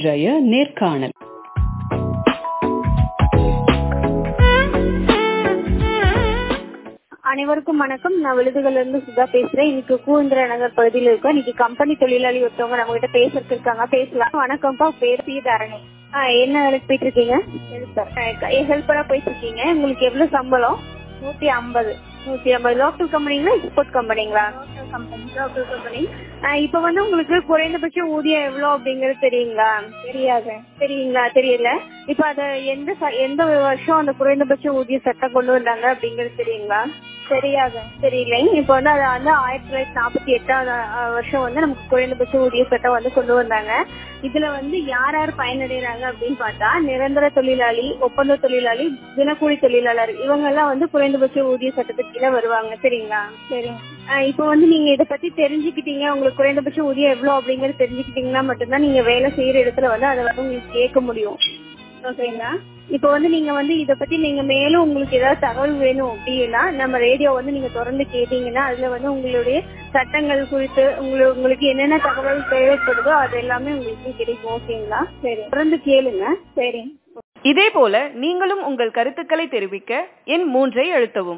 இன்றைய நேர்காணல் அனைவருக்கும் வணக்கம் நான் விழுதுகள்ல இருந்து சுதா பேசுறேன் இன்னைக்கு கூந்திர நகர் பகுதியில் இருக்கோம் இன்னைக்கு கம்பெனி தொழிலாளி ஒருத்தவங்க நம்ம கிட்ட பேசுறதுக்கு இருக்காங்க பேசலாம் வணக்கம்ப்பா பேர் பி தாரணி ஆ, என்ன வேலைக்கு போயிட்டு இருக்கீங்க ஹெல்ப்பரா போயிட்டு இருக்கீங்க உங்களுக்கு எவ்வளவு சம்பளம் நூத்தி ஐம்பது நூத்தி ஐம்பது லோக்கல் கம்பெனிங்களா எக்ஸ்போர்ட் கம்பெனிங்களா கம்பெனி லோக்கல் கம்பெனி இப்ப வந்து உங்களுக்கு குறைந்தபட்ச ஊதியம் எவ்வளவு அப்படிங்கறது தெரியுங்களா தெரியாது தெரியுங்களா தெரியல இப்ப அத எந்த ச- எந்த வருஷம் அந்த குறைந்தபட்ச ஊதிய சட்டம் கொண்டு வந்தாங்க அப்படிங்கறது தெரியுங்களா தெரியாது தெரியல இப்ப வந்து அது வந்து ஆயிரத்தி தொள்ளாயிரத்தி நாற்பத்தி எட்டாவது அஹ், வருஷம் வந்து நமக்கு குறைந்தபட்ச ஊதிய சட்டம் வந்து கொண்டு வந்தாங்க இதுல வந்து யார் யார் பயனடைறாங்க அப்படின்னு பார்த்தா நிரந்தர தொழிலாளி ஒப்பந்த தொழிலாளி தினக்கூலி தொழிலாளர் இவங்க எல்லாம் வந்து குறைந்தபட்ச ஊதிய சட்டத்துக்கு கீழே வருவாங்க சரிங்களா சரிங்க இப்போ வந்து நீங்க இத பத்தி தெரிஞ்சுக்கிட்டீங்க உங்களுக்கு குறைந்தபட்ச ஊதியம் எவ்வளவு அப்படிங்கறது தெரிஞ்சுக்கிட்டீங்கன்னா மட்டும்தான் நீங்க வேலை செய்யற இடத்துல வந்து அதை வந்து உங்களுக்கு கேட்க முடியும் ஓகேங்களா இப்போ வந்து நீங்க வந்து இத பத்தி நீங்க மேலும் உங்களுக்கு ஏதாவது தகவல் வேணும் அப்படின்னா நம்ம ரேடியோ வந்து நீங்க தொடர்ந்து கேட்டீங்கன்னா அதுல வந்து உங்களுடைய சட்டங்கள் குறித்து உங்களுக்கு உங்களுக்கு என்னென்ன தகவல் தேவைப்படுதோ அது எல்லாமே உங்களுக்கு கிடைக்கும் ஓகேங்களா சரி தொடர்ந்து கேளுங்க சரி இதேபோல நீங்களும் உங்கள் கருத்துக்களை தெரிவிக்க எண் மூன்றை அழுத்தவும்